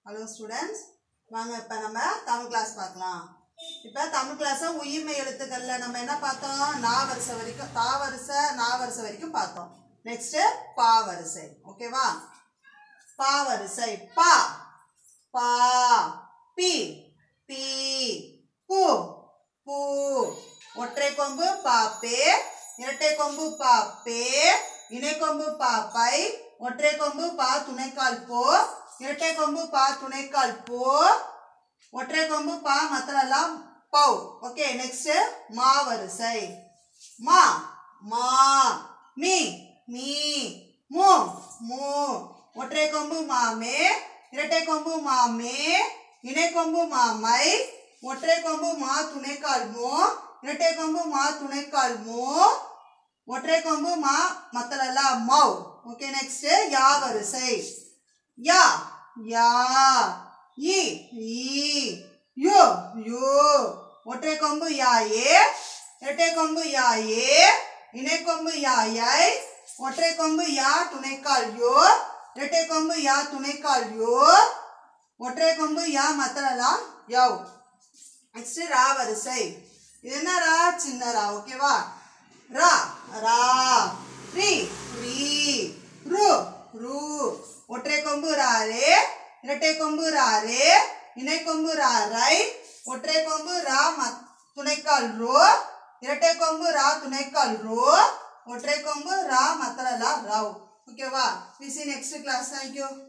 hello students வாங்க இப்போ நம்ம தமிழ் கிளாஸ் பார்க்கலாம் இப்போ தமிழ் கிளாஸை உயிர்மை எழுத்துக்களில் நம்ம என்ன பார்த்தோம் நா வரிசை வரைக்கும் தா வரிசை நா வரிசை வரைக்கும் பார்த்தோம் நெக்ஸ்ட்டு பா வரிசை ஓகேவா பா வரிசை பா பா பி பி பூ பூ ஒற்றை கொம்பு பாப்பே இரட்டை கொம்பு பாப்பே இணை கொம்பு பாப்பை ஒற்றை கொம்பு பா துணைக்கால் போ இரட்டை கொம்பு பா துணைக்கால் போ ஒற்றை கொம்பு பா மத்தலாம் பௌ ஓகே நெக்ஸ்ட் மா வரிசை மா மா மீ மீ மூ மூ ஒற்றை கொம்பு மாமே இரட்டை கொம்பு மாமே இணை கொம்பு மாமை ஒற்றை கொம்பு மா துணைக்கால் மோ இரட்டை கொம்பு மா துணைக்கால் மோ ஒற்றை கொம்பு மா மத்தலெல்லாம் மௌ ஓகே நெக்ஸ்ட் யா வரிசை யா யா இ ஈ யோ யோ ஒற்றை கொம்பு யாயே இரட்டை கொம்பு யாயே இணை கொம்பு யாயை ஒற்றை கொம்பு யா துணைக்கால் யோ இரட்டை கொம்பு யா துணைக்கால் யோ ஒற்றை கொம்பு யா மத்தலெல்லாம் யவ் நெக்ஸ்ட் ரா வரிசை இது என்ன ரா சின்ன ரா ஓகேவா ரா ரா ரி ரி ரு ரு ஒற்றை கொம்பு ராரே இரட்டை கொம்பு ராரே இணை கொம்பு ராரை ஒற்றை கொம்பு ரா மத் துணைக்கால் ரோ இரட்டை கொம்பு ரா துணைக்கால் ரோ ஒற்றை கொம்பு ரா மத்தலலா ராவ் ஓகேவா V C next class thank you